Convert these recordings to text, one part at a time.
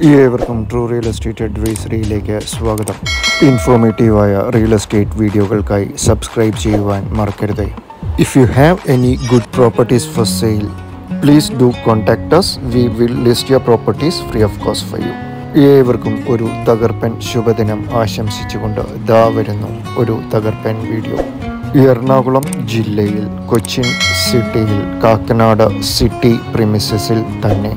ഏവർക്കും true real estate അഡ്വൈസറിയിലേക്ക് സ്വാഗതം ഇൻഫോർമേറ്റീവായ റിയൽ എസ്റ്റേറ്റ് വീഡിയോകൾക്കായി സബ്സ്ക്രൈബ് ചെയ്യുവാൻ മറക്കരുത് if you have any good properties for sale please do contact us we will list your properties free of cost for you ഏവർക്കും ഒരു തകർപ്പൻ ശുഭദിനം ആശംസിച്ചുകൊണ്ട് ദാ വരുന്നു ഒരു തകർപ്പൻ വീഡിയോ എറണാകുളം ജില്ലയിൽ കൊച്ചിൻ സിറ്റിയിൽ കാക്കനാട് സിറ്റി പ്രിമിസസിൽ തന്നെ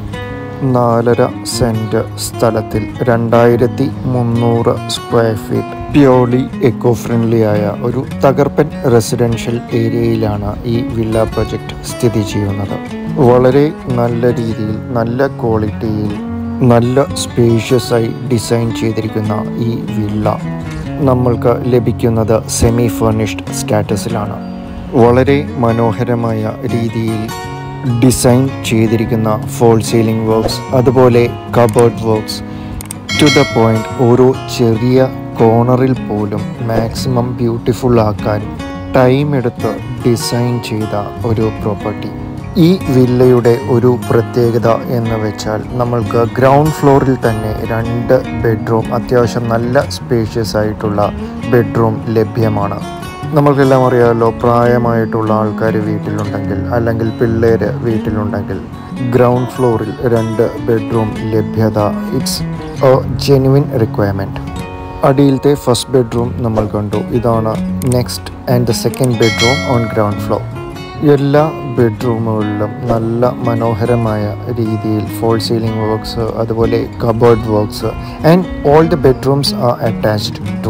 നാലര സെൻറ്റ് സ്ഥലത്തിൽ രണ്ടായിരത്തി മുന്നൂറ് square feet purely eco friendly ആയ ഒരു തകർപ്പൻ റെസിഡൻഷ്യൽ ഏരിയയിലാണ് ഈ വില്ല പ്രൊജക്റ്റ് സ്ഥിതി ചെയ്യുന്നത് വളരെ നല്ല രീതിയിൽ നല്ല ക്വാളിറ്റിയിൽ നല്ല സ്പേഷ്യസ് ആയി ഡിസൈൻ ചെയ്തിരിക്കുന്ന ഈ വില്ല നമ്മൾക്ക് ലഭിക്കുന്നത് സെമി ഫർണിഷ്ഡ് സ്റ്റാറ്റസിലാണ് വളരെ മനോഹരമായ രീതിയിൽ ഡിസൈൻ ചെയ്തിരിക്കുന്ന ഫോൾ സീലിംഗ് വർക്ക്സ് അതുപോലെ cupboard works to the point ഓരോ ചെറിയ കോർണറിൽ പോലും മാക്സിമം ബ്യൂട്ടിഫുൾ ആക്കാൻ ടൈം എടുത്ത് ഡിസൈൻ ചെയ്ത ഒരു പ്രോപ്പർട്ടി ഈ വില്ലയുടെ ഒരു പ്രത്യേകത എന്ന് വെച്ചാൽ നമ്മൾക്ക് ഗ്രൗണ്ട് ഫ്ലോറിൽ തന്നെ രണ്ട് ബെഡ്റൂം അത്യാവശ്യം നല്ല സ്പേഷ്യസ് ആയിട്ടുള്ള ബെഡ്റൂം ലഭ്യമാണ് നമ്മൾക്കെല്ലാം അറിയാമല്ലോ പ്രായമായിട്ടുള്ള ആൾക്കാർ വീട്ടിലുണ്ടെങ്കിൽ അല്ലെങ്കിൽ പിള്ളേർ വീട്ടിലുണ്ടെങ്കിൽ ഗ്രൗണ്ട് ഫ്ലോറിൽ രണ്ട് ബെഡ്റൂം ലഭ്യത ഇറ്റ്സ് എ ജെനുവിൻ റിക്വയർമെൻറ്റ് അടിയിലത്തെ ഫസ്റ്റ് ബെഡ്റൂം നമ്മൾ കണ്ടു ഇതാണ് next and the second bedroom on ground floor എല്ലാ ബെഡ്റൂമുകളിലും നല്ല മനോഹരമായ രീതിയിൽ ഫോൾ സീലിംഗ് വർക്ക്സ് അതുപോലെ cupboard works and all the bedrooms are attached to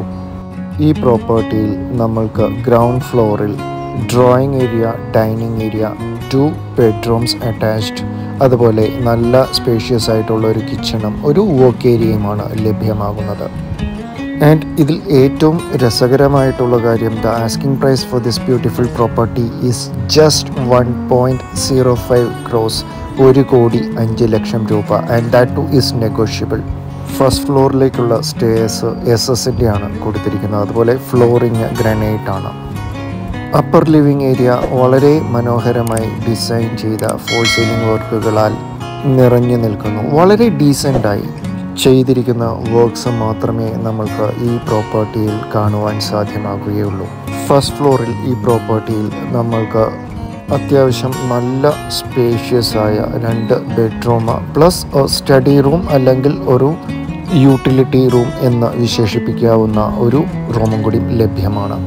ഈ പ്രോപ്പർട്ടിയിൽ നമ്മൾക്ക് ഗ്രൗണ്ട് ഫ്ലോറിൽ drawing area dining area two bedrooms attached അതുപോലെ നല്ല സ്പേഷ്യസ് ആയിട്ടുള്ള ഒരു കിച്ചണും ഒരു വർക്ക് ഏരിയയുമാണ് ലഭ്യമാകുന്നത് ആൻഡ് ഇതിൽ ഏറ്റവും രസകരമായിട്ടുള്ള കാര്യം the asking price for this beautiful property is just one point zero five crores ഒരു കോടി അഞ്ച് ലക്ഷം രൂപ and that too is negotiable first ഫ്ലോറിലേക്കുള്ള സ്റ്റേഴ്സ് എസ് എസിൻ്റെ ആണ് കൊടുത്തിരിക്കുന്നത് അതുപോലെ ഫ്ലോറിങ് ഗ്രാനൈറ്റ് ആണ് അപ്പർ ലിവിംഗ് ഏരിയ വളരെ മനോഹരമായി ഡിസൈൻ ചെയ്ത ഫോൾ സീലിംഗ് വർക്കുകളാൽ നിറഞ്ഞു നിൽക്കുന്നു വളരെ ഡീസൻ്റായി ചെയ്തിരിക്കുന്ന വർക്ക്സ് മാത്രമേ നമ്മൾക്ക് ഈ പ്രോപ്പർട്ടിയിൽ കാണുവാൻ സാധ്യമാകുകയുള്ളൂ ഫസ്റ്റ് ഫ്ലോറിൽ ഈ പ്രോപ്പർട്ടിയിൽ നമ്മൾക്ക് അത്യാവശ്യം നല്ല സ്പേഷ്യസ് ആയ രണ്ട് ബെഡ്റൂം പ്ലസ് സ്റ്റഡി റൂം അല്ലെങ്കിൽ ഒരു യൂട്ടിലിറ്റി റൂം എന്ന് വിശേഷിപ്പിക്കാവുന്ന ഒരു റൂമും കൂടി ലഭ്യമാണ്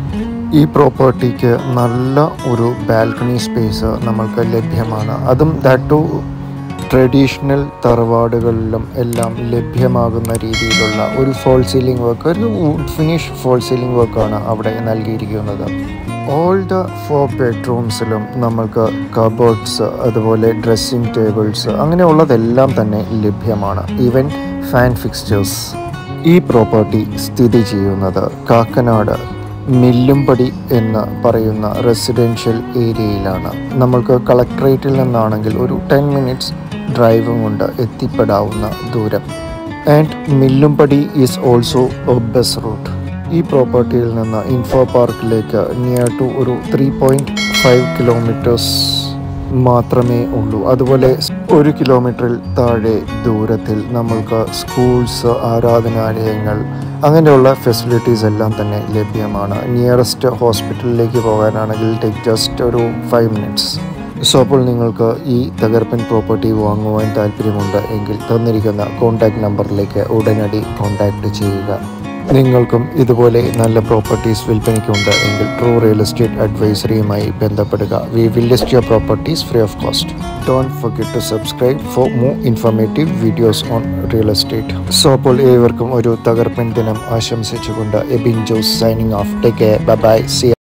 ഈ പ്രോപ്പർട്ടിക്ക് നല്ല ഒരു ബാൽക്കണി സ്പേസ് നമ്മൾക്ക് ലഭ്യമാണ് അതും ദാറ്റ് ടു ട്രഡീഷണൽ തറവാടുകളിലും എല്ലാം ലഭ്യമാകുന്ന രീതിയിലുള്ള ഒരു ഫോൾ സീലിംഗ് വർക്ക് ഒരു വുഡ് ഫിനിഷ് ഫോൾ സീലിംഗ് വർക്കാണ് അവിടെ നൽകിയിരിക്കുന്നത് ഓൾ ദ ഫോർ ബെഡ്റൂംസിലും നമ്മൾക്ക് കബോർഡ്സ് അതുപോലെ ഡ്രസ്സിംഗ് ടേബിൾസ് അങ്ങനെയുള്ളതെല്ലാം തന്നെ ലഭ്യമാണ് ഈവൻ ഫാൻ ഫിക്സ്റ്റേഴ്സ് ഈ പ്രോപ്പർട്ടി സ്ഥിതി ചെയ്യുന്നത് കാക്കനാട് മില്ലുംപടി എന്ന് പറയുന്ന റെസിഡൻഷ്യൽ ഏരിയയിലാണ് നമ്മൾക്ക് കളക്ട്രേറ്റിൽ നിന്നാണെങ്കിൽ ഒരു ടെൻ മിനിറ്റ്സ് ഡ്രൈവും കൊണ്ട് എത്തിപ്പെടാവുന്ന ദൂരം and Millumpadi is also a bus route ഈ പ്രോപ്പർട്ടിയിൽ നിന്ന് ഇൻഫോ പാർക്കിലേക്ക് നിയർ ടു ഒരു ത്രീ പോയിൻറ്റ് ഫൈവ് കിലോമീറ്റേഴ്സ് മാത്രമേ ഉള്ളൂ അതുപോലെ ഒരു കിലോമീറ്ററിൽ താഴെ ദൂരത്തിൽ നമ്മൾക്ക് സ്കൂൾസ് ആരാധനാലയങ്ങൾ അങ്ങനെയുള്ള ഫെസിലിറ്റീസ് എല്ലാം തന്നെ ലഭ്യമാണ് നിയറസ്റ്റ് ഹോസ്പിറ്റലിലേക്ക് പോകാനാണെങ്കിൽ ടേക്ക് ജസ്റ്റ് ഒരു ഫൈവ് മിനിറ്റ്സ് സോ അപ്പോൾ നിങ്ങൾക്ക് ഈ തകർപ്പൻ പ്രോപ്പർട്ടി വാങ്ങുവാൻ താല്പര്യമുണ്ട് എങ്കിൽ തന്നിരിക്കുന്ന കോൺടാക്റ്റ് നമ്പറിലേക്ക് ഉടനടി കോൺടാക്റ്റ് ചെയ്യുക നിങ്ങൾക്കും ഇതുപോലെ നല്ല പ്രോപ്പർട്ടീസ് വിൽപ്പനയ്ക്കുണ്ട് എങ്കിൽ ട്രൂ റിയൽ എസ്റ്റേറ്റ് അഡ്വൈസറിയുമായി ബന്ധപ്പെടുക we will list your properties free of cost don't forget to subscribe for more informative videos on real estate so അപ്പോൾ ഏവർക്കും ഒരു തകർപ്പൻ ദിനം ആശംസിച്ചുകൊണ്ട് Ebin Jose signing off take care bye C